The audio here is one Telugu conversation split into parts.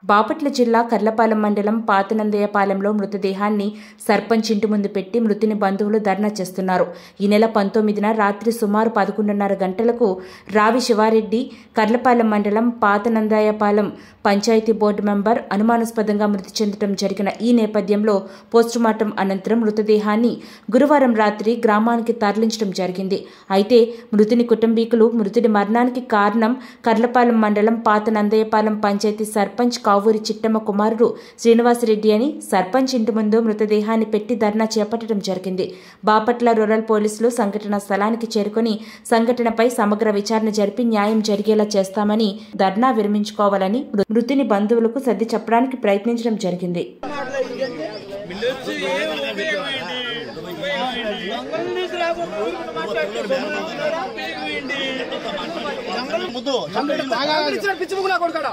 బాపట్ల జిల్లా కర్లపాలెం మండలం పాతనందయ్యపాలెంలో మృతదేహాన్ని సర్పంచ్ ఇంటి ముందు పెట్టి మృతుని బంధువులు ధర్నా చేస్తున్నారు ఈ నెల పంతొమ్మిదిన రాత్రి సుమారు పదకొండున్నర గంటలకు రావి శివారెడ్డి కర్లపాలెం మండలం పాతనందాయపాలెం పంచాయతీ బోర్డు మెంబర్ అనుమానాస్పదంగా మృతి చెందడం జరిగిన ఈ నేపథ్యంలో పోస్టుమార్టం అనంతరం మృతదేహాన్ని గురువారం రాత్రి గ్రామానికి తరలించడం జరిగింది అయితే మృతుని కుటుంబీకులు మృతుడి మరణానికి కారణం కర్లపాలెం మండలం పాత నందయ్యపాలెం పంచాయతీ సర్పంచ్ కావూరి చిట్టమ్మ కుమారుడు శ్రీనివాసరెడ్డి అని సర్పంచ్ ఇంటి ముందు మృతదేహాన్ని పెట్టి ధర్నా చేపట్టడం జరిగింది బాపట్ల రూరల్ పోలీసులు సంఘటన స్థలానికి చేరుకుని సంఘటనపై సమగ్ర విచారణ జరిపి న్యాయం జరిగేలా చేస్తామని ధర్నా విరమించుకోవాలని మృతుని బంధువులకు సర్ది చెప్పడానికి ప్రయత్నించడం జరిగింది ముద్దు పిచ్చి ముగ్గులా కొడుకాడా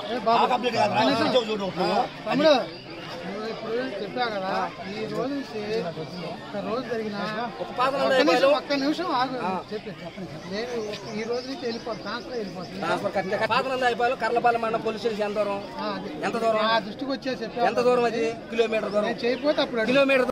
తమ్ముడు నువ్వు ఇప్పుడు చెప్పా కదా ఈ రోజు నుంచి ఒక రోజు జరిగిన ఒక్క నిమిషం ఒక్క నిమిషం ఆగు చెప్పి నేను ఒక- ఈ రోజు నుంచి వెళ్ళిపోతాను ట్రాన్స్ఫర్ వెళ్ళిపోతుంది పాతనంద అయిపోయాలి కర్లపాలెం మండలం పోలీస్ స్టేషన్ ఎంత దూరం ఆ, అది. ఎంత దూరం నా దృష్టికి వచ్చే చెప్పా ఎంత దూరం అది కిలోమీటర్ దూరం నేను చేయకపోతే అప్పుడు అడుగు. కిలోమీటర్